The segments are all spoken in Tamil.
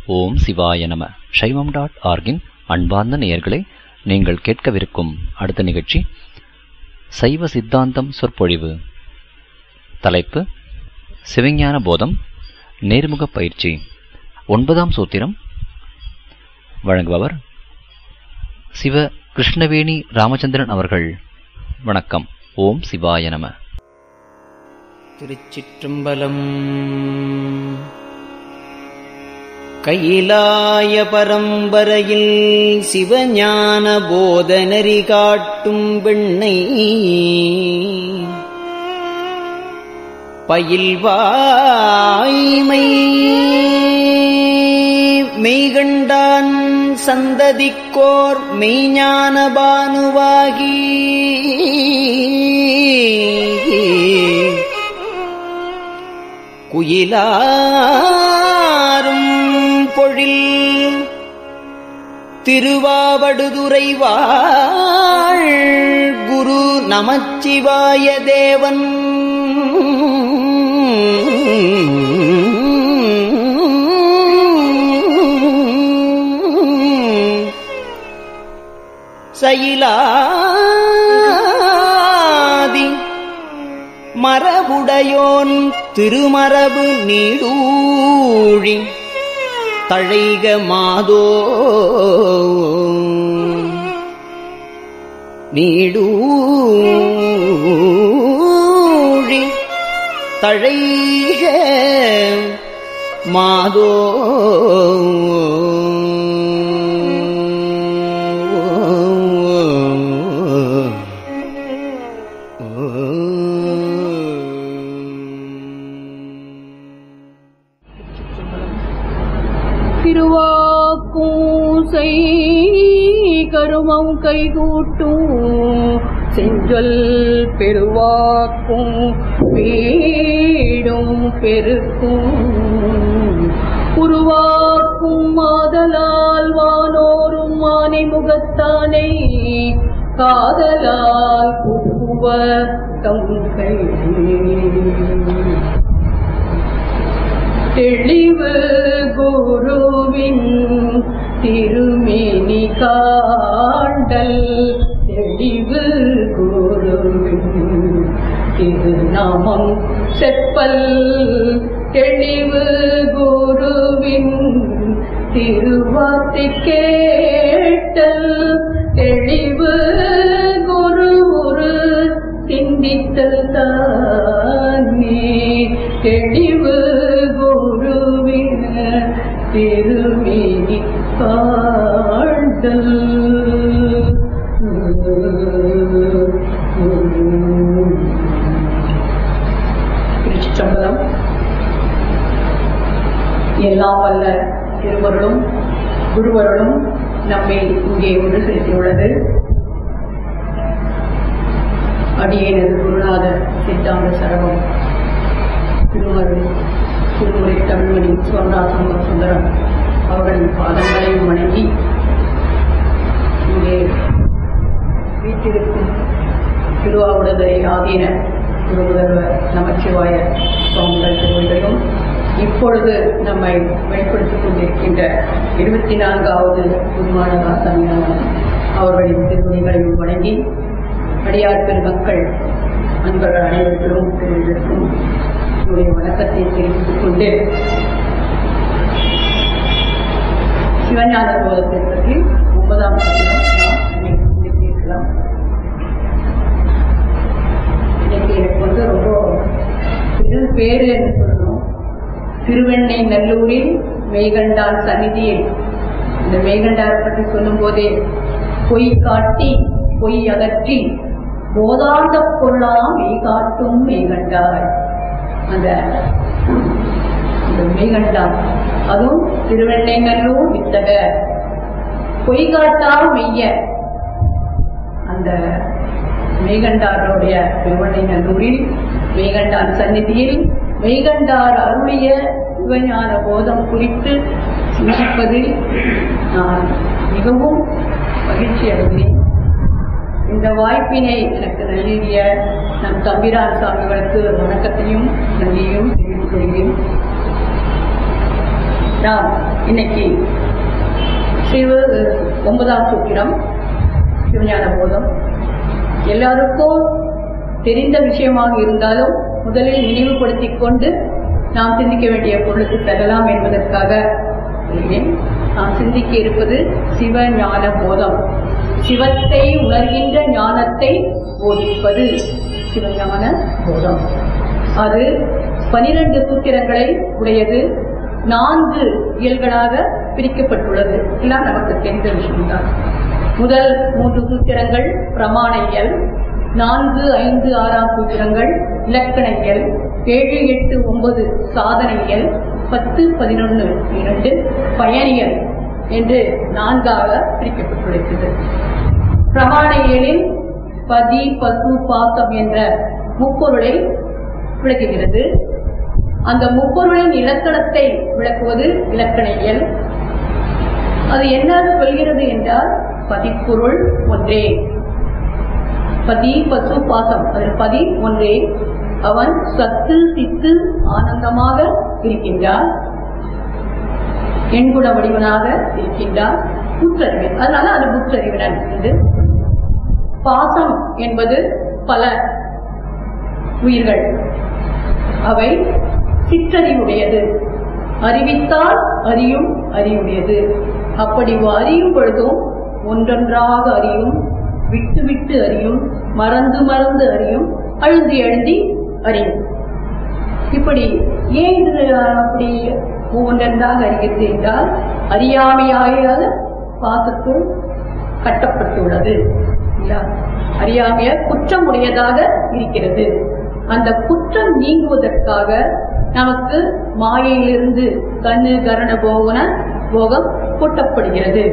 ஓம் சிவாய நம சைவம் டாட் ஆர்கின் அன்பார்ந்த நேயர்களே நீங்கள் கேட்கவிருக்கும் அடுத்த நிகழ்ச்சி சைவ சித்தாந்தம் சொற்பொழிவு தலைப்பு சிவஞான போதம் நேர்முக பயிற்சி ஒன்பதாம் சூத்திரம் வழங்குபவர் சிவ கிருஷ்ணவேணி ராமச்சந்திரன் அவர்கள் வணக்கம் ஓம் சிவாய நம திருச்சிற்றம்பலம் கையிலாய பரம்பரையில் சிவஞான போதனரி காட்டும் வெண்ணை பயில்வாய்மை மெய்கண்டான் சந்ததிக்கோர் மெய்ஞான பானுவாகி குயிலாரும் பொழில் திருவாவடுதுறை வாழ் குரு நமச்சிவாய தேவன் சயிலாதி மரபுடையோன் திருமரபு நீடூழி தழைக மாதோ நீடூழி தழைக மாதோ திருவாக்கூசை கருமம் கைகூட்டும் செஞ்சொல் பெருவாக்கும் வீடும் பெருக்கும் உருவாக்கும் மாதலால் வானோரும் மானை முகத்தானை காதலால் குப்புவ தம் கை தெளிவு குருவின் திருமேனி காண்டல் தெளிவு குருவின் திருநாமம் செப்பல் தெளிவு குருவின் திருவார்த்தை கேட்டல் தெளிவு குரு ஒரு சிந்தித்தல் தானே தெளிவு குருவின் திருமேனி காண்டல் திருச்சிற்றம்பலம் எல்லாம் வல்ல திருவருளும் குருவருளும் நம்மை இங்கே ஒன்று செலுத்தியுள்ளது அடியேனது குருநாத சித்தாந்த சரவம் திருமருள் திருமுறை தமிழ்மணி சுவர்ணாசம்ப சுந்தரம் அவர்களின் பாதங்களையும் வணங்கி இங்கே வீட்டிற்கும் திருவாவுடதை ஆதீன குரு முதல்வர் நமச்சிவாய சுவாமிகள் திருவள்ளுவரும் இப்பொழுது நம்மை வெளிப்படுத்திக் கொண்டிருக்கின்ற இருபத்தி நான்காவது குருமான ராசாமியான அவர்களின் திருமணிகளையும் வணங்கி அடியார் பெருமக்கள் அன்பர்கள் அனைவருக்கும் திருவிழக்கும் என்னுடைய வணக்கத்தை தெரிவித்துக் கொண்டு சிவஞான போதத்தை பற்றி ஒன்பதாம் பகுதியில் நாம் சிந்தித்திருக்கலாம் இன்னைக்கு எனக்கு வந்து ரொம்ப திரு பேரு என்று சொல்லணும் திருவெண்ணை நல்லூரில் மெய்கண்டான் சந்நிதியில் இந்த மெய்கண்டாரை பற்றி சொல்லும் போதே பொய் காட்டி பொய் அகற்றி போதாந்த பொருளாம் மெய் காட்டும் மெய்கண்டாய் அந்த அந்த மெய்கண்டான் அதுவும் திருவெண்ணை நல்லூர் வித்தக பொய் காட்டால் மெய்ய அந்த மெய்கண்டாருடைய திருவண்ணை நல்லூரில் மெய்கண்டார் சந்நிதியில் மெய்கண்டார் அருளிய சிவஞான போதம் குறித்து சிந்திப்பதில் நான் மிகவும் மகிழ்ச்சி அடைகிறேன் இந்த வாய்ப்பினை எனக்கு நல்கிய நம் தம்பிரான் சாமிகளுக்கு வணக்கத்தையும் நன்றியும் தெரிவித்துக் கொள்கிறேன் நாம் இன்னைக்கு சிவ ஒன்பதாம் சூத்திரம் சிவஞான போதம் எல்லாருக்கும் தெரிந்த விஷயமாக இருந்தாலும் முதலில் நினைவுபடுத்திக் கொண்டு நாம் சிந்திக்க வேண்டிய பொருளுக்கு செல்லலாம் என்பதற்காக சொல்கிறேன் நாம் சிந்திக்க இருப்பது சிவ ஞான போதம் சிவத்தை உணர்கின்ற ஞானத்தை போதிப்பது சிவஞான போதம் அது பனிரெண்டு சூத்திரங்களை உடையது நான்கு இயல்களாக பிரிக்கப்பட்டுள்ளது எல்லாம் நமக்கு தெரிந்த விஷயம்தான் முதல் மூன்று சூத்திரங்கள் பிரமாண இயல் நான்கு ஐந்து ஆறாம் சூத்திரங்கள் இலக்கண இயல் ஏழு எட்டு ஒன்பது சாதனை இயல் பத்து பதினொன்று இரண்டு பயணியல் என்று நான்காக பிரிக்கப்பட்டுள்ளது பிரமாண இயலில் பதி பசு பாசம் என்ற முப்பொருளை விளக்குகிறது அந்த முப்பொருளின் இலக்கணத்தை விளக்குவது இலக்கண இயல் அது என்ன சொல்கிறது என்றால் பதிப்பொருள் ஒன்றே பதி பசு பாசம் அதில் பதி ஒன்றே அவன் சத்து சித்து ஆனந்தமாக இருக்கின்றான் எண்குண வடிவனாக இருக்கின்றான் புற்றறிவன் அதனால அது புற்றறிவினன் என்று பாசம் என்பது பல உயிர்கள் அவை சிற்றறிவுடையது அறிவித்தால் அறியும் அறிவுடையது அப்படி அறியும் பொழுதும் ஒன்றொன்றாக அறியும் விட்டு விட்டு அறியும் மறந்து மறந்து அறியும் அழுந்தி அழுந்தி அறியும் இப்படி ஏன் இது அப்படி ஒவ்வொன்றென்றாக அறிகிறது என்றால் அறியாமையாக பாசத்துள் கட்டப்பட்டுள்ளது இல்லையா? அறியாமைய குற்றம் உடையதாக இருக்கிறது அந்த குற்றம் நீங்குவதற்காக நமக்கு மாயையிலிருந்து கண்ணு கரண போகன போகம் கூட்டப்படுகிறது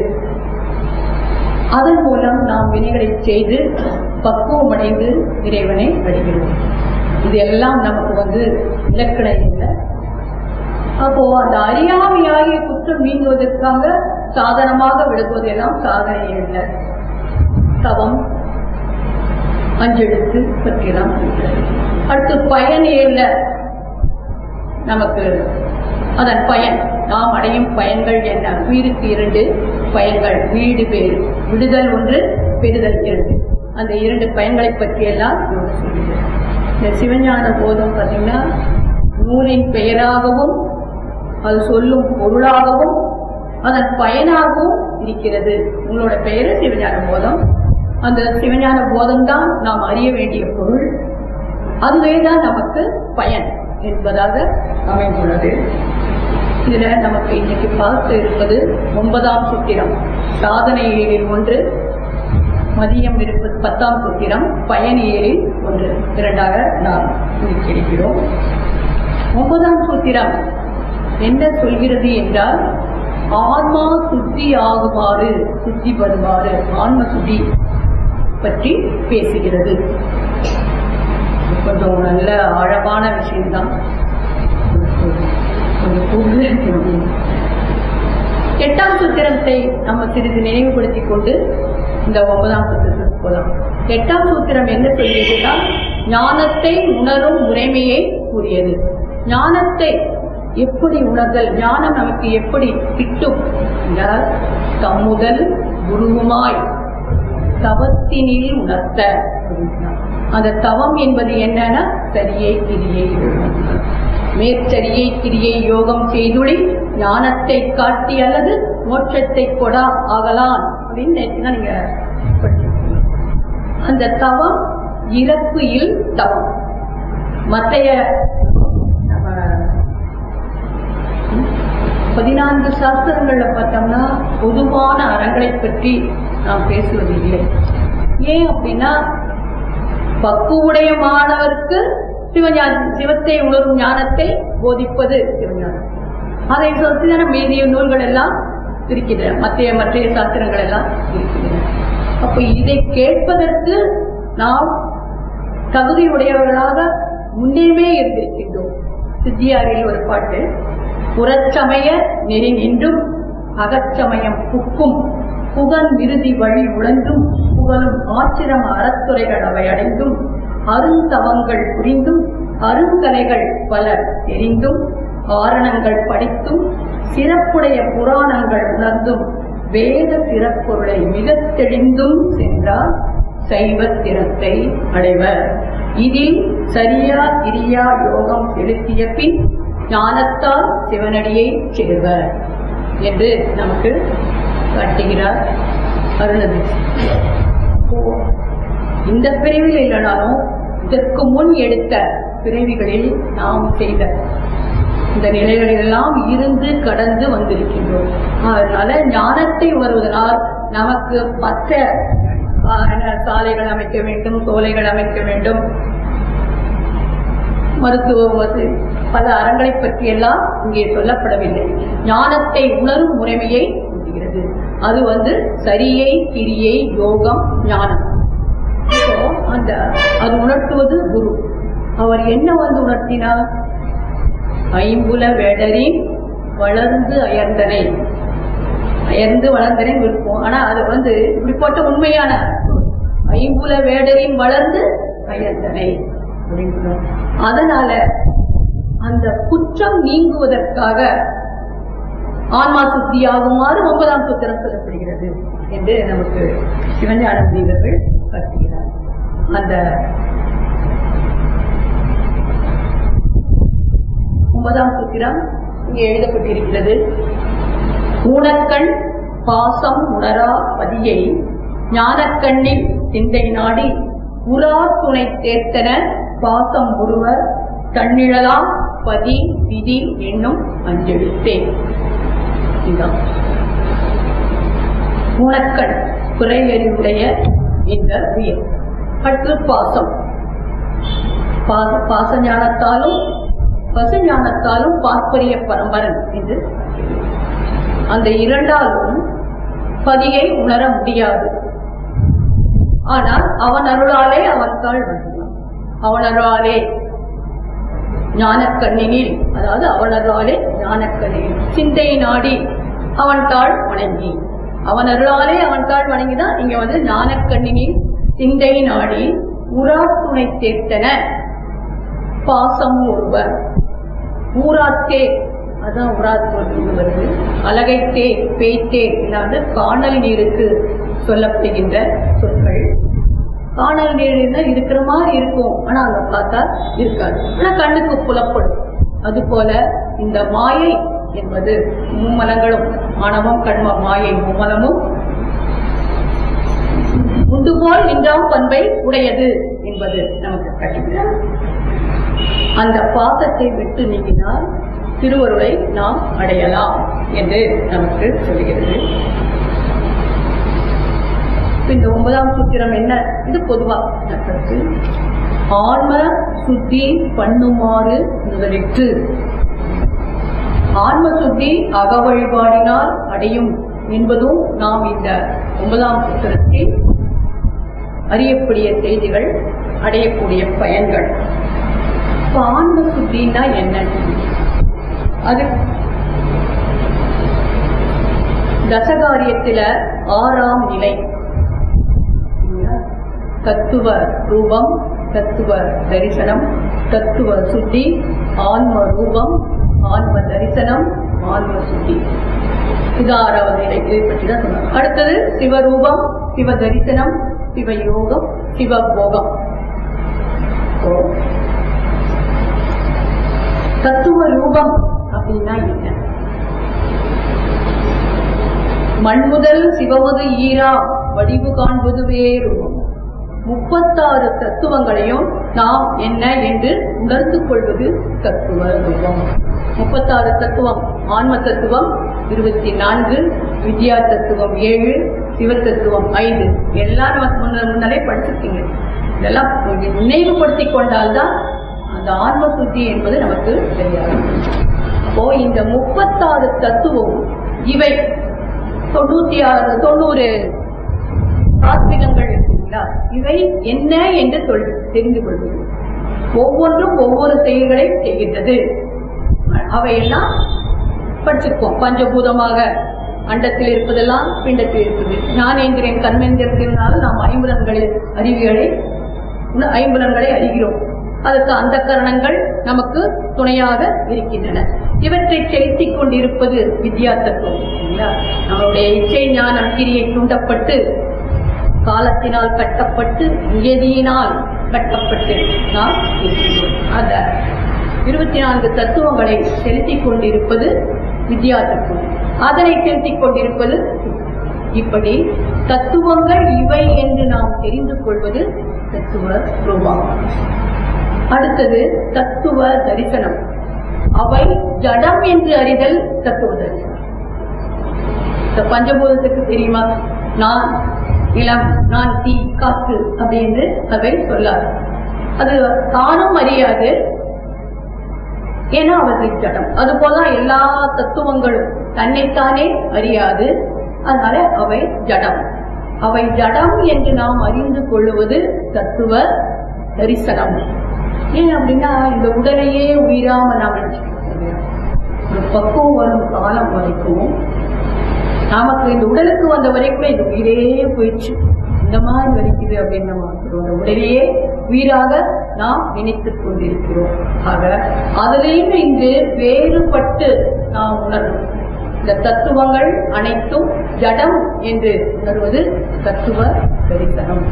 அதன் மூலம் நாம் வினைகளை செய்து பக்குவமடைந்து இறைவனை அடைகிறோம் இதெல்லாம் நமக்கு வந்து இலக்கண இல்லை அப்போ அந்த அறியாமையாகிய குற்றம் நீங்குவதற்காக சாதனமாக விளக்குவதெல்லாம் சாதனை இல்லை தவம் அஞ்செழுத்து பற்றியெல்லாம் இருக்கிறது. அடுத்து பயன் இல்லை நமக்கு அதன் பயன் நாம் அடையும் பயன்கள் என்ன உயிருக்கு இரண்டு பயன்கள் வீடு பேர் விடுதல் ஒன்று பெறுதல் இரண்டு அந்த இரண்டு பயன்களை பற்றியெல்லாம் நமக்கு சொல்லுகிறது இந்த சிவஞான போதம் பார்த்தீங்கன்னா நூலின் பெயராகவும் அது சொல்லும் பொருளாகவும் அதன் பயனாகவும் இருக்கிறது உங்களோட பெயரு சிவஞான போதம் அந்த சிவஞான போதம் தான் நாம் அறிய வேண்டிய பொருள் அதுவே தான் நமக்கு பயன் என்பதாக அமைந்துள்ளது இதுல நமக்கு இன்னைக்கு பார்த்து இருப்பது ஒன்பதாம் சூத்திரம் சாதனை ஏழில் ஒன்று மதியம் இருப்பது பத்தாம் சூத்திரம் பயன் ஏழில் ஒன்று இரண்டாக நாம் இருக்கிறோம் ஒன்பதாம் சூத்திரம் என்ன சொல்கிறது என்றால் ஆன்மா சுத்தி ஆகுமாறு சுத்தி வருமாறு ஆன்ம சுத்தி பற்றி பேசுகிறது இது கொஞ்சம் நல்ல ஆழமான விஷயம்தான் கொஞ்சம் புரிஞ்சுக்கணும். எட்டாம் சூத்திரத்தை நம்ம சிறிது நினைவுபடுத்திக் கொண்டு இந்த ஒன்பதாம் சூத்திரத்துக்கு போலாம் எட்டாம் சூத்திரம் என்ன சொல்கிறதுனா ஞானத்தை உணரும் முறைமையை கூறியது ஞானத்தை எப்படி உணர்தல் ஞானம் நமக்கு எப்படி கிட்டும் என்றால் தம்முதல் குருவுமாய் தவத்தினில் உணர்த்த அப்படின்னா. அந்த தவம் என்பது என்னன்னா சரியை கிரியை யோகம். மேற்சரியை கிரியை யோகம் செய்துளி ஞானத்தை காட்டி அல்லது மோட்சத்தை கொடா ஆகலாம் அப்படின்னு நேற்று தான் நீங்க படிச்சிருக்கீங்க. அந்த தவம் இறப்பு இல் தவம் மத்தைய நம்ம பதினான்கு சாஸ்திரங்கள்ல பார்த்தோம்னா பொதுவான அறங்களை பற்றி நாம் பேசுவது இல்லை ஏன் அப்படின்னா பக்குவுடைய மாணவருக்கு சிவஞான சிவத்தை உணரும் ஞானத்தை போதிப்பது சிவஞானம் அதை சொல்லிதான மீதிய நூல்கள் எல்லாம் இருக்கின்றன மற்ற மற்ற சாஸ்திரங்கள் எல்லாம் இருக்கின்றன அப்ப இதை கேட்பதற்கு நாம் தகுதியுடையவர்களாக முன்னேமே இருந்திருக்கின்றோம் சித்தியாரில் ஒரு பாட்டு புறச்சமய நெறி நின்றும் அகச்சமயம் புக்கும் புகன் விருதி வழி உழந்தும் புகழும் ஆச்சிரம அறத்துறைகள் அவை அடைந்தும் அருந்தவங்கள் புரிந்தும் அருங்கலைகள் பல தெரிந்தும் காரணங்கள் படித்தும் சிறப்புடைய புராணங்கள் உணர்ந்தும் வேத சிறப்பொருளை மிகத் தெளிந்தும் சென்றார் சைவ திறத்தை அடைவர் இதில் சரியா கிரியா யோகம் செலுத்திய பின் ஞானத்தால் சிவனடியை சேர்வர் என்று நமக்கு காட்டுகிறார் அருணதேசி இந்த பிரிவில் இல்லைனாலும் இதற்கு முன் எடுத்த பிறவிகளில் நாம் செய்த இந்த நிலைகளிலெல்லாம் இருந்து கடந்து வந்திருக்கின்றோம் அதனால ஞானத்தை வருவதனால் நமக்கு மற்ற ஆஹ், சாலைகள் அமைக்க வேண்டும் சோலைகள் அமைக்க வேண்டும் மருத்துவ வசதி பல அறங்களை பற்றி எல்லாம் இங்கே சொல்லப்படவில்லை ஞானத்தை உணரும் முறைமையை கூறுகிறது அது வந்து சரியை கிரியை யோகம் ஞானம் இப்போ அந்த அது உணர்த்துவது குரு அவர் என்ன வந்து உணர்த்தினார் ஐம்புல வேடரின் வளர்ந்து அயர்ந்தனை அயர்ந்து வளர்ந்தனை விருப்பம் ஆனா அது வந்து இப்படிப்பட்ட உண்மையான சொல். ஐம்புல வேடரின் வளர்ந்து அயர்ந்தனை அப்படின்னு சொன்னார். அதனால அந்த குற்றம் நீங்குவதற்காக ஆன்மா சுத்தியாகுமாறு ஒன்பதாம் சூத்திரம் சொல்லப்படுகிறது என்று நமக்கு சிவஞான முனிவர்கள் கற்றுகிறார் அந்த ஒன்பதாம் சூத்திரம் இங்கே எழுதப்பட்டிருக்கிறது ஊனக்கண் பாசம் உணரா பதியை ஞானக்கண்ணில் சிந்தை நாடி உரா துணை தேர்த்தன பாசம் ஒருவர் தன்னிழலாம் பதி விதி என்னும் அஞ்செழுத்தே இதுதான் ஊனக்கண் குறையறிவுடைய இந்த உயிர் பற்று பாசம் பாச பாச ஞானத்தாலும் பசு ஞானத்தாலும் பார்ப்பரிய பரம்பரன் என்று அந்த இரண்டாலும் பதியை உணர முடியாது ஆனால் அவன் அருளாலே அவன் தாழ் வணங்கலாம் அவன் அருளாலே ஞானக்கண்ணினில் அதாவது அவன் அருளாலே ஞானக்கண்ணினில் சிந்தை நாடி அவன் தாழ் வணங்கி அவன் அருளாலே அவன் தாழ் வணங்கிதான் இங்க வந்து ஞானக்கண்ணினில் சிந்தை நாடி உரா துணை தேர்த்தன பாசம் ஒருவர் ஊராத்தே அதான் உராத்து வருது அலகைத்தே பேய்த்தே இல்லாத காணல் நீருக்கு சொல்லப்படுகின்ற சொற்கள் காணல் நீர் இருக்கிற மாதிரி இருக்கும் ஆனா அங்க பார்த்தா இருக்காது ஆனா கண்ணுக்கு புலப்படும் அது போல இந்த மாயை என்பது மும்மலங்களும் ஆணவம் கண்மம் மாயை மும்மலமும் உண்டு போல் நின்றாம் பண்பை உடையது என்பது நமக்கு கட்டுகிறார் அந்த பாசத்தை விட்டு நீங்கினால் திருவருளை நாம் அடையலாம் என்று நமக்கு சொல்கிறது இந்த ஒன்பதாம் சூத்திரம் என்ன இது பொதுவா கருத்து ஆன்ம சுத்தி பண்ணுமாறு முதலிட்டு ஆன்ம சுத்தி அக வழிபாடினால் அடையும் என்பதும் நாம் இந்த ஒன்பதாம் சூத்திரத்தில் அறியக்கூடிய செய்திகள் அடையக்கூடிய பயன்கள் இப்ப ஆன்ம சுத்தின்னா என்ன அது தசகாரியத்துல ஆறாம் நிலை தத்துவ ரூபம் தத்துவ தரிசனம் தத்துவ சுத்தி ஆன்ம ரூபம் ஆன்ம தரிசனம் ஆன்ம சுத்தி இது ஆறாவது நிலை இதை பற்றி தான் சொன்னோம் அடுத்தது சிவரூபம் சிவ தரிசனம் சிவயோகம் சிவபோகம் ஓ. தத்துவ ரூபம் அப்படின்னா என்ன மண்முதல் சிவமது ஈரா வடிவு காண்பதுவே ரூபம் முப்பத்தாறு தத்துவங்களையும் நாம் என்ன என்று உணர்ந்து கொள்வது தத்துவ ரூபம் முப்பத்தாறு தத்துவம் ஆன்ம தத்துவம் இருபத்தி நான்கு வித்யா தத்துவம் ஏழு சிவ தத்துவம் ஐந்து எல்லாம் நமக்கு முன்ன முன்னாலே படிச்சிருக்கீங்க இதெல்லாம் கொஞ்சம் நினைவுபடுத்திக் கொண்டால்தான் அந்த ஆன்ம சுத்தி என்பது நமக்கு தெரியாது அப்போ இந்த முப்பத்தாறு தத்துவம் இவை தொண்ணூத்தி ஆறு தொண்ணூறு ஆத்மிகங்கள் இருக்குங்களா இவை என்ன என்று சொல் தெரிந்து கொள்வது ஒவ்வொன்றும் ஒவ்வொரு செயல்களை செய்கின்றது அவையெல்லாம் படிச்சிருக்கோம் பஞ்சபூதமாக அண்டத்தில் இருப்பதெல்லாம் பிண்டத்தில் இருக்குது ஞானேந்திரன் கர்மேந்திரத்தினால நாம் ஐம்புலன்களை அறிவியலை ஐம்புலன்களை அறிகிறோம் அதற்கு அந்த கரணங்கள் நமக்கு துணையாக இருக்கின்றன இவற்றை செலுத்திக் கொண்டிருப்பது வித்யா தத்துவம் இல்லைங்களா? நம்மளுடைய இச்சை ஞானம் கிரியை தூண்டப்பட்டு காலத்தினால் கட்டப்பட்டு நியதியினால் கட்டப்பட்டு நாம் இருக்கிறோம் அந்த இருபத்தி நான்கு தத்துவங்களை செலுத்திக் கொண்டிருப்பது வித்யா தத்துவம் அதனை செலுத்திக் கொண்டிருப்பது இப்படி தத்துவங்கள் இவை என்று நாம் தெரிந்து கொள்வது தத்துவ ரூபம் அடுத்தது தத்துவ தரிசனம் அவை ஜடம் என்று அறிதல் தத்துவ தரிசனம் இந்த பஞ்சபூதத்துக்கு தெரியுமா நான் நிலம் நான் தீ காற்று அப்படி என்று அவை சொல்லாது அது தானும் அறியாது ஏன்னா அவர்கள் ஜடம் அது போல எல்லா தத்துவங்களும் தன்னைத்தானே அறியாது அதனால அவை ஜடம் அவை ஜடம் என்று நாம் அறிந்து கொள்ளுவது தத்துவ தரிசனம் ஏன் அப்படின்னா இந்த உடலையே உயிராம நாம் நினைச்சுக்கிறோம் இல்லையா? ஒரு பக்குவம் வரும் காலம் வரைக்கும் நமக்கு இந்த உடலுக்கு வந்த வரைக்கும் இந்த உயிரே போயிடுச்சு இந்த மாதிரி வலிக்குது அப்படின்னு நம்ம சொல்றோம். இந்த உடலையே உயிராக நாம் நினைத்துக் கொண்டிருக்கிறோம் ஆக அதிலிருந்து இங்கு வேறுபட்டு நாம் உணர்வோம் இந்த தத்துவங்கள் அனைத்தும் ஜடம் என்று உணர்வது தத்துவ தரிசனம்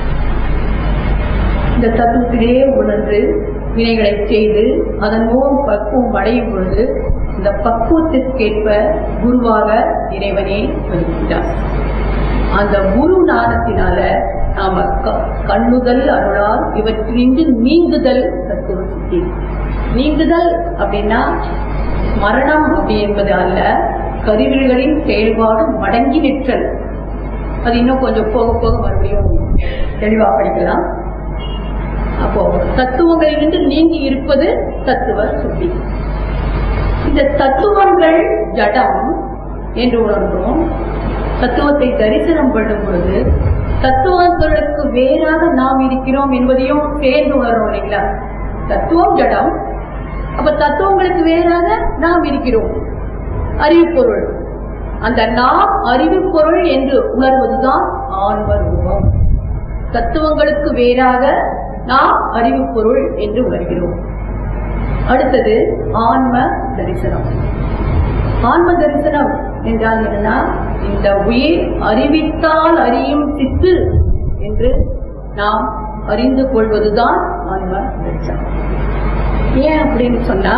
இந்த தத்துவத்திலே உணர்ந்து வினைகளை செய்து அதன் மூலம் பக்குவம் அடையும் பொழுது இந்த பக்குவத்திற்கேற்ப குருவாக இறைவனே வருகின்றார் அந்த குரு ஞானத்தினால நாம க- கண்ணுதல் அருளால் இவற்றிலிருந்து நீங்குதல் தத்துவ சித்தி நீங்குதல் அப்படின்னா மரணம் அப்படி என்பது அல்ல கருவிகளின் செயல்பாடு மடங்கி நிற்றல் அது இன்னும் கொஞ்சம் போக போக மறுபடியும் தெளிவா படிக்கலாம் அப்போ தத்துவங்களிலிருந்து நீங்கி இருப்பது தத்துவ சுத்தி இந்த தத்துவங்கள் ஜடம் என்று உணர்ந்தோம் தத்துவத்தை தரிசனம் பண்ணும் பொழுது தத்துவங்களுக்கு வேறாக நாம் இருக்கிறோம் என்பதையும் சேர்ந்து உணர்றோம் இல்லைங்களா தத்துவம் ஜடம் அப்ப தத்துவங்களுக்கு வேறாக நாம் இருக்கிறோம் அறிவுப்பொருள் அந்த நாம் அறிவுப்பொருள் என்று உணர்வதுதான் ஆன்ம ரூபம் தத்துவங்களுக்கு வேறாக நாம் அறிவுப்பொருள் என்று உணர்கிறோம் அடுத்தது ஆன்ம தரிசனம் ஆன்ம தரிசனம் என்றால் என்னன்னா இந்த உயிர் அறிவித்தால் அறியும் சித்து என்று நாம் அறிந்து கொள்வதுதான் ஆன்ம தரிசனம் ஏன் அப்படின்னு சொன்னா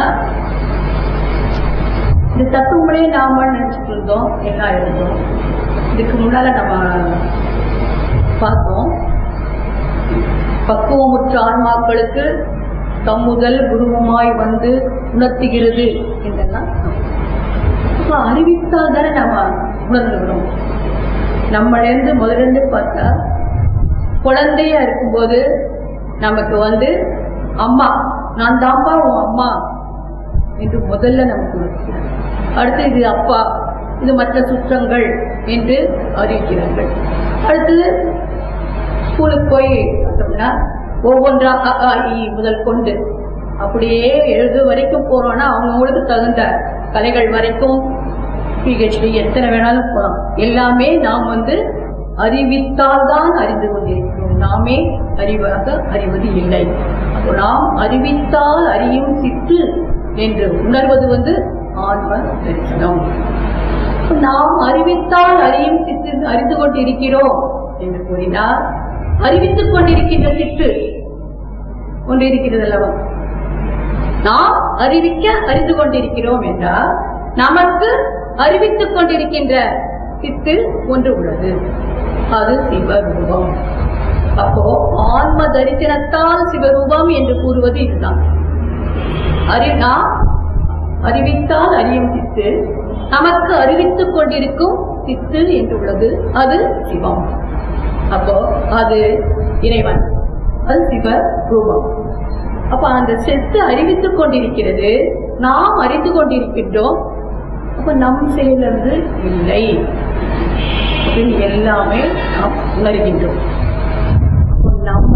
இந்த தத்துவங்களே நாம நினைச்சிட்டு இருந்தோம் எல்லாம் இருந்தோம் இதுக்கு முன்னால நம்ம பார்த்தோம் பக்குவமுற்ற ஆன்மாக்களுக்கு தம்முதல் குருவமாய் வந்து உணர்த்துகிறது என்றெல்லாம் அப்ப அறிவித்தால் தானே நம்ம உணர்ந்துக்கிறோம் நம்மளிருந்து முதலிருந்து பார்த்தா குழந்தையா இருக்கும்போது நமக்கு வந்து அம்மா நான் தான்ப்பா உன் அம்மா என்று முதல்ல நமக்கு உணர்த்துகிறார் அடுத்து இது அப்பா இது மற்ற சுற்றங்கள் என்று அறிவிக்கிறார்கள் அடுத்தது ஸ்கூலுக்கு போய் பார்த்தோம்னா ஒவ்வொன்றா அ, ஆ, இ முதல் கொண்டு அப்படியே எழுது வரைக்கும் போறோம்னா அவங்கவுங்களுக்கு தகுந்த கலைகள் வரைக்கும் பிஹெச்டி எத்தனை வேணாலும் போகலாம் எல்லாமே நாம் வந்து அறிவித்தால் தான் அறிந்து கொண்டிருக்கிறோம் நாமே அறிவாக அறிவது இல்லை அப்போ நாம் அறிவித்தால் அறியும் சித்து என்று உணர்வது வந்து ஆன்ம தரிசனம் நாம் அறிவித்தால் அறியும் சித்து அறிந்து கொண்டிருக்கிறோம் என்று கூறினார் அறிவித்துக் கொண்டிருக்கின்ற சித்து ஒன்று இருக்கிறது அல்லவா நாம் அறிவிக்க அறிந்து கொண்டிருக்கிறோம் என்றால் நமக்கு அறிவித்துக் கொண்டிருக்கின்ற சித்து ஒன்று உள்ளது அது சிவரூபம் அப்போ ஆன்ம தரிசனத்தால் சிவரூபம் என்று கூறுவது இதுதான் அறி நாம் அறிவித்தால் அறியும் சித்து நமக்கு அறிவித்துக் கொண்டிருக்கும் சித்து என்று உள்ளது அது சிவம் அப்போ அது இறைவன் அது சிவ ரூபம் அப்ப அந்த செத்து அறிவித்துக் கொண்டிருக்கிறது நாம் அறிந்து கொண்டிருக்கின்றோம் அப்ப நம் செயலிருந்து இல்லை அப்படின்னு எல்லாமே நாம் உணர்கின்றோம் அப்போ நம்ம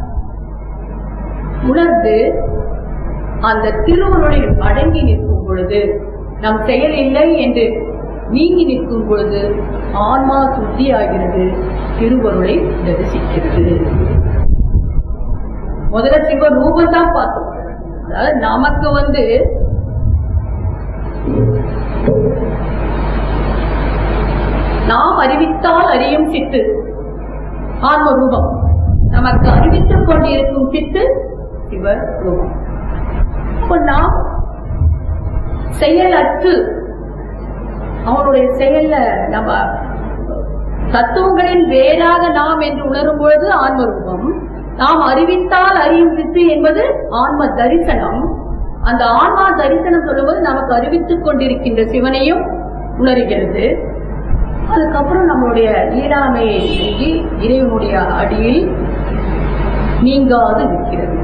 உணர்ந்து அந்த திருவருளில் அடங்கி நிற்கும் பொழுது நம் செயல் இல்லை என்று நீங்கி நிற்கும் பொழுது ஆன்மா சுத்தி ஆகிறது திருவருளை தரிசிக்கிறது முதல்ல சிவ ரூபம் தான் பார்த்தோம் அதாவது நமக்கு வந்து நாம் அறிவித்தால் அறியும் சித்து ஆன்ம ரூபம் நமக்கு அறிவித்துக் கொண்டிருக்கும் சித்து சிவ ரூபம் அப்ப நாம் செயலற்று அவனுடைய செயல்ல நம்ம தத்துவங்களின் வேறாக நாம் என்று உணரும் பொழுது ஆன்ம ரூபம் நாம் அறிவித்தால் அறியும் சித்து என்பது ஆன்ம தரிசனம் அந்த ஆன்மா தரிசனம் சொல்லும்போது நமக்கு அறிவித்துக் கொண்டிருக்கின்ற சிவனையும் உணர்கிறது அதுக்கப்புறம் நம்மளுடைய ஈடாமையை நீங்கி இறைவனுடைய அடியில் நீங்காது நிற்கிறது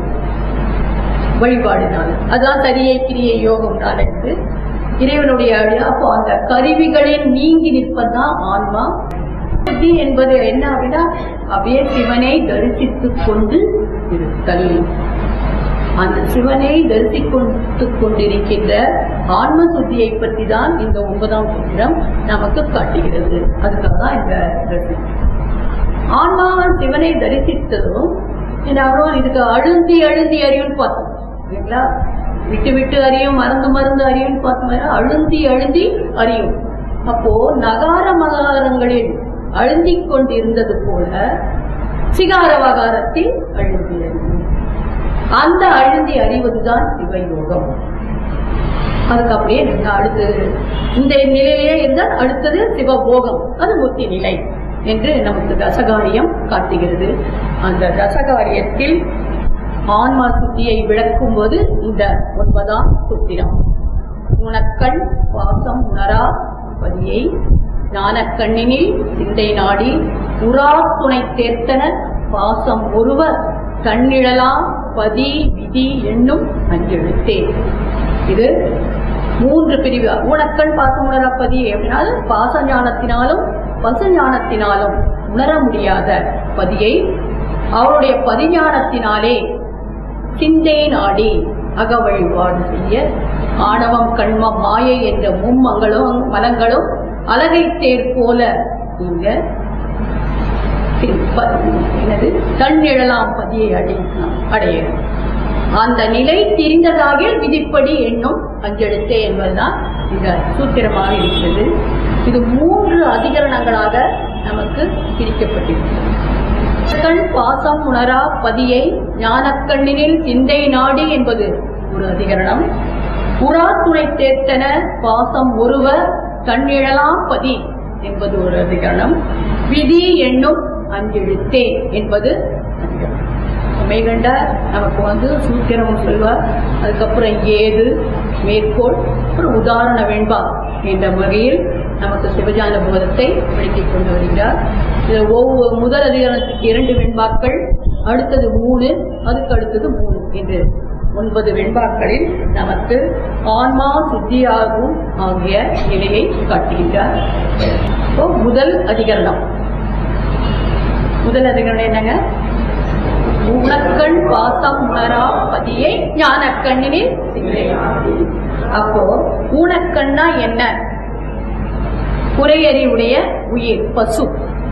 வழிபாடுனால அதான் சரியை கிரியை யோகம் நாளைக்கு இறைவனுடைய அடி அப்போ அந்த கருவிகளின் நீங்கி நிற்பதுதான் ஆன்மா புத்தி என்பது என்ன அப்படின்னா அப்படியே சிவனை தரிசித்துக் கொண்டு இருத்தல் அந்த சிவனை தரிசித்துக் கொண்டிருக்கின்ற ஆன்ம சுத்தியை பற்றி தான் இந்த ஒன்பதாம் சூத்திரம் நமக்கு காட்டுகிறது அதுக்காக தான் இந்த ரசி. ஆன்மா சிவனை தரிசித்ததும் இந்த அப்புறம் இதுக்கு அழுந்தி அழுந்தி அறிவுன்னு பார்த்தோம் இல்லைங்களா விட்டு விட்டு அறியும் மறந்து மறந்து அறியும்னு பார்த்தோம் அழுந்தி அழுந்தி அறியும் அப்போ நகார மகாரங்களில் அழுந்திக் கொண்டிருந்தது போல சிகார வகாரத்தில் அழுந்தி அறியும் அந்த அழுந்தி அறிவதுதான் சிவயோகம் அதுக்கு அப்படியே நீங்க அடுத்து இந்த நிலையிலே இருந்தால் அடுத்தது சிவபோகம் அது முத்தி நிலை என்று நமக்கு தசகாரியம் காட்டுகிறது அந்த தசகாரியத்தில் ஆன்மா சுத்தியை விளக்கும் போது இந்த ஒன்பதாம் சுத்திரம் உனக்கண் வாசம் உணரா பதியை ஞானக்கண்ணினில் சிந்தை நாடி உரா துணை தேர்த்தன பாசம் ஒருவர் கண்ணிழலாம் பதி விதி என்னும் அஞ்செழுத்தே இது மூன்று பிரிவு ஊனக்கண் பாசம் உணரா பதி அப்படின்னா பாச ஞானத்தினாலும் பசு ஞானத்தினாலும் உணர முடியாத பதியை அவருடைய பதிஞானத்தினாலே சிந்தை நாடி அக வழிபாடு செய்ய ஆணவம் கண்மம் மாயை என்ற மும்மங்களும் மலங்களும் அலகை தேர் போல நீங்க என்னது தன்னிழலாம் பதியை அடை அடைய அந்த நிலை தெரிந்ததாக விதிப்படி என்னும் அஞ்செழுத்தே என்பதுதான் இந்த சூத்திரமாக இருக்கிறது இது மூன்று அதிகரணங்களாக நமக்கு பிரிக்கப்பட்டிருக்கிறது கண் பாசம் உணரா பதியை ஞானக்கண்ணினில் சிந்தை நாடி என்பது ஒரு அதிகரணம் புறா துணை தேர்த்தன பாசம் ஒருவ கண்ணிழலாம் பதி என்பது ஒரு அதிகரணம் விதி என்னும் அஞ்செழுத்தே என்பது அதிகரணம் மெய்கண்ட நமக்கு வந்து சூத்திரம் சொல்வார் அதுக்கப்புறம் ஏது மேற்கோள் அப்புறம் உதாரண வெண்பா என்ற வகையில் நமக்கு சிவஜான போதத்தை விளக்கிக் கொண்டு வருகிறார் இது ஒவ்வொரு முதல் அதிகாரத்துக்கு இரண்டு வெண்பாக்கள் அடுத்தது மூணு அதுக்கு அடுத்தது மூணு என்று ஒன்பது வெண்பாக்களில் நமக்கு ஆன்மா சுத்தியாகும் ஆகிய நிலையை காட்டுகின்றார் இப்போ முதல் அதிகரணம் முதல் அதிகரணம் என்னங்க உனக்கண் பாசம் உணரா பதியை ஞானக்கண்ணினில் சிந்தை அப்போ ஊனக்கண்ணா என்ன குறையறிவுடைய உயிர் பசு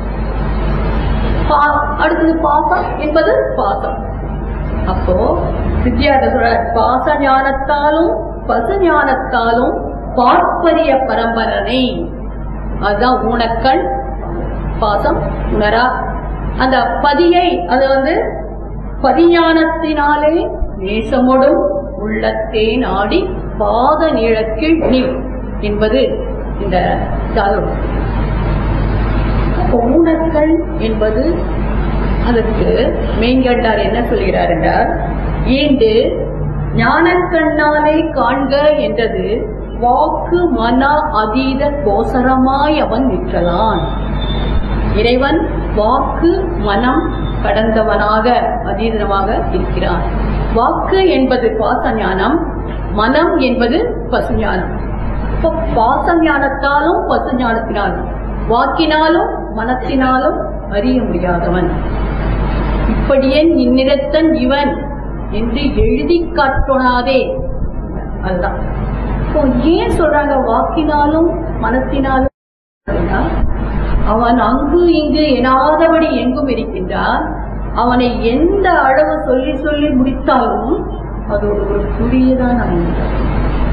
பா- அடுத்தது பாசம் என்பது பாசம் அப்போ வித்யார்த்த சொல்ற பாச ஞானத்தாலும் பசு ஞானத்தாலும் பார்ப்பரிய பரம்பரனை அதுதான் ஊனக்கண் பாசம் உணரா அந்த பதியை அது வந்து பதிஞானத்தினாலே நேசமொடும் உள்ளத்தே நாடி பாத நீளக்கீழ் நீள் என்பது இந்த ஜாதகம் அப்போ ஊனக்கள் என்பது அதற்கு மெய்கண்டார் என்ன சொல்கிறார் என்றால் ஈண்டு ஞானக்கண்ணாலே காண்க என்றது வாக்கு மன அதீத கோசரமாய் அவன் நிற்றலான் இறைவன் வாக்கு மனம் கடந்தவனாக அதீதமாக இருக்கிறான் வாக்கு என்பது பாச ஞானம் மனம் என்பது பசு ஞானம் இப்போ பாச ஞானத்தாலும் பசு ஞானத்தினாலும் வாக்கினாலும் மனத்தினாலும் அறிய முடியாதவன் இப்படியே இந்நிறத்தன் இவன் என்று எழுதி காட்டொணாதே அதுதான் இப்போ ஏன் சொல்றாங்க வாக்கினாலும் மனத்தினாலும் அப்படின்னா, அவன் அங்கு இங்கு எனாதபடி எங்கும் இருக்கின்றான் அவனை எந்த அளவு சொல்லி சொல்லி முடித்தாலும் அது ஒரு ஒரு புரியதான் அமைந்தார்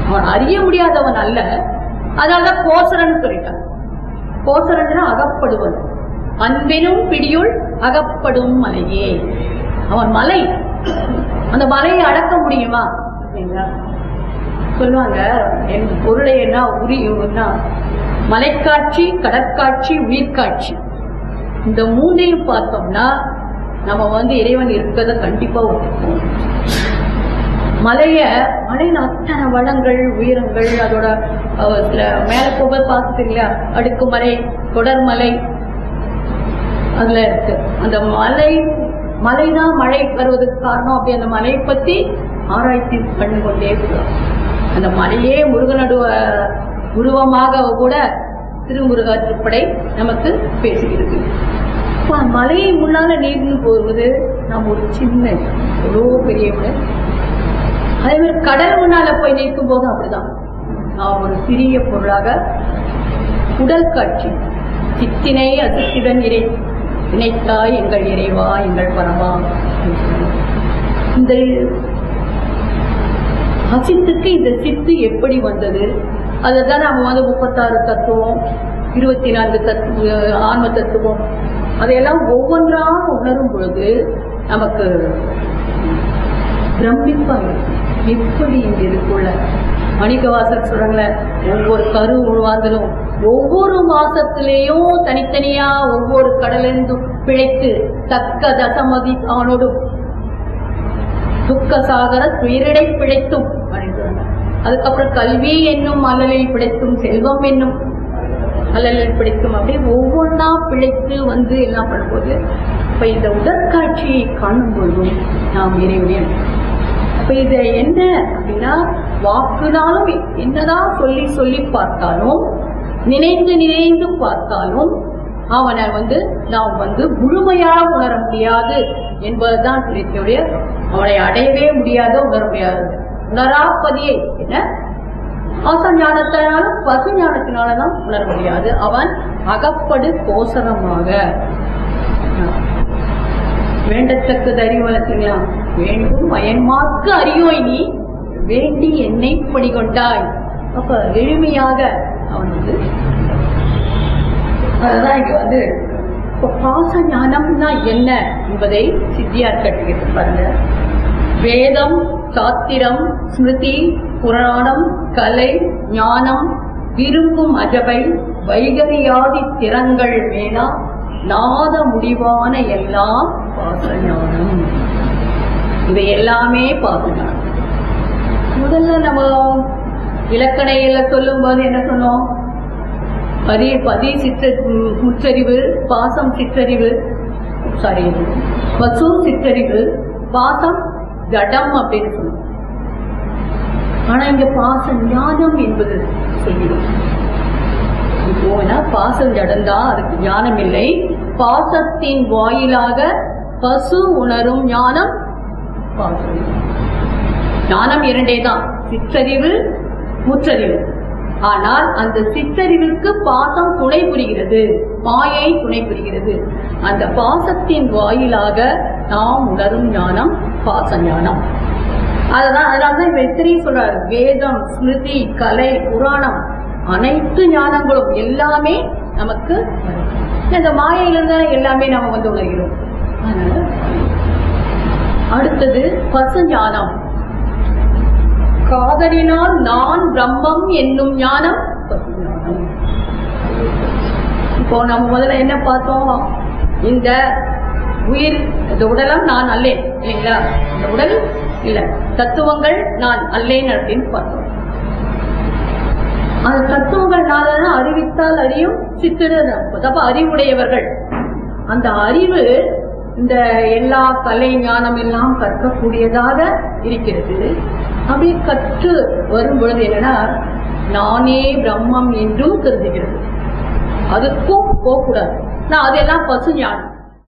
அவன் அறிய முடியாதவன் அல்ல அதனாலதான் கோசரன் சொல்லிட்டான் கோசரன் அகப்படுவன் அன்பெனும் பிடியுள் அகப்படும் மலையே அவன் மலை அந்த மலையை அடக்க முடியுமா சரிங்களா? சொல்லுவாங்க என் பொருளை என்ன உரியும்னா மலைக்காட்சி கடற்காட்சி உயிர்காட்சி இந்த மூன்றையும் பார்த்தோம்னா நம்ம வந்து இறைவன் இருக்கிறத கண்டிப்பா ஒத்துப்போம் மலைய மலையில அத்தனை வளங்கள் உயரங்கள் அதோட அஹ், சில மேல போக பார்த்துட்டீங்களா அடுக்குமலை தொடர்மலை அதுல இருக்கு அந்த மலை மலைதான் மழை வருவதற்கு காரணம் அப்படி அந்த மலையை பத்தி ஆராய்ச்சி பண்ணி கொண்டே போகலாம் அந்த மலையே முருகனடுவ உருவமாக கூட திருமுருகா திருப்படை நமக்கு பேசுகிறது அப்ப மலையை முன்னால நீர்ந்து போவது நாம் ஒரு சின்ன எவ்வளோ பெரிய உடல் அதே மாதிரி கடல் முன்னால போய் நிற்கும் போதும் அப்படிதான் நாம் ஒரு சிறிய பொருளாக உடல் காட்சி சித்தினை அசித்துடன் இறை இணைத்தாய் எங்கள் இறைவா எங்கள் பரமா இந்த அசித்துக்கு இந்த சித்து எப்படி வந்தது அதுதான் நம்ம வந்து முப்பத்தாறு தத்துவம் இருபத்தி நான்கு தத்துவ ஆன்ம தத்துவம் அதையெல்லாம் ஒவ்வொன்றாக உணரும் பொழுது நமக்கு பிரமிப்பா இருக்கும் எப்படி இங்க இருக்குள்ள மணிக்கவாசர் சொல்றாங்களே ஒவ்வொரு கரு உருவாந்தலும் ஒவ்வொரு மாசத்திலேயும் தனித்தனியா ஒவ்வொரு கடலிருந்தும் பிழைத்து தக்க தசமதி தானோடும் துக்க சாகர துயரிடை பிழைத்தும் அப்படின்னு சொல்றாங்க. அதுக்கப்புறம் கல்வி என்னும் அல்லலில் பிழைத்தும் செல்வம் என்னும் அல்லலில் பிழைத்தும் அப்படியே ஒவ்வொன்றா பிழைத்து வந்து எல்லாம் பண்ணும்போது இப்ப இந்த உடற்காட்சியை காணும் பொழுதும் நாம் இறைவன் அப்ப இது என்ன அப்படின்னா வாக்குனாலும் என்னதான் சொல்லி சொல்லி பார்த்தாலும் நினைந்து நினைந்து பார்த்தாலும் அவனை வந்து நாம் வந்து முழுமையாக உணர முடியாது என்பதுதான் திருத்தியுடைய அவனை அடையவே முடியாத உணர முடியாது உணராப்பதியை என்ன ஆச ஞானத்தினாலும் பசு ஞானத்தினாலதான் உணர முடியாது அவன் அகப்படு கோசரமாக வேண்டத்தக்கது அறிவலத்தீங்களா வேண்டும் அயன்மார்க்கு அறியோய் நீ வேண்டி என்னை படிகொண்டாய் அப்ப எளிமையாக அவன் வந்து அதுதான் இங்க வந்து இப்ப பாச ஞானம்னா என்ன என்பதை சித்தியார் கட்டுகிறது பாருங்க வேதம் சாத்திரம் ஸ்மிருதி புராணம் கலை ஞானம் விரும்பும் அஜபை வைகரியாதி திறங்கள் வேணா நாத முடிவான எல்லாம் பாசஞானம் இவை எல்லாமே பாசஞானம் முதல்ல நம்ம இலக்கணையில சொல்லும் போது என்ன சொன்னோம் பதி பதி சிற்ற முற்றறிவு பாசம் சிற்றறிவு சாரி வசு சிற்றறிவு பாசம் ஜடம் அப்படின்னு சொல்லுவோம் ஆனா இங்க பாச ஞானம் என்பது சொல்லிடும் இப்போ என்ன பாசம் ஜடம்தான் அதுக்கு ஞானம் இல்லை பாசத்தின் வாயிலாக பசு உணரும் ஞானம் பாசம் ஞானம் இரண்டே தான் சிற்றறிவு முற்றறிவு ஆனால் அந்த சிற்றறிவுக்கு பாசம் துணை புரிகிறது மாயை துணை புரிகிறது அந்த பாசத்தின் வாயிலாக நாம் உணரும் ஞானம் பாச ஞானம் அதுதான் அதனாலதான் இப்ப எத்தனையும் சொல்றாரு வேதம் ஸ்மிருதி கலை புராணம் அனைத்து ஞானங்களும் எல்லாமே நமக்கு வரும். இந்த மாயையிலிருந்து தான் எல்லாமே நாம வந்து உணர்கிறோம் அதனால அடுத்தது பசு ஞானம் காதலினால் நான் பிரம்மம் என்னும் ஞானம் பசு ஞானம் இப்போ நம்ம முதல்ல என்ன பார்த்தோம் இந்த உயிர் இந்த உடலம் நான் அல்லேன் இல்லைங்களா இந்த உடல் இல்ல தத்துவங்கள் நான் அல்லேன் அப்படின்னு பார்த்தோம் அந்த தத்துவங்கள் நான் அறிவித்தால் அறியும் சித்திரது அப்ப அறிவுடையவர்கள் அந்த அறிவு இந்த எல்லா கலை ஞானம் எல்லாம் கற்கக்கூடியதாக இருக்கிறது அப்படி கற்று வரும் பொழுது என்னன்னா நானே பிரம்மம் என்றும் கருதுகிறது அதுக்கும் போகக்கூடாது நான் அதெல்லாம் பசு ஞானம்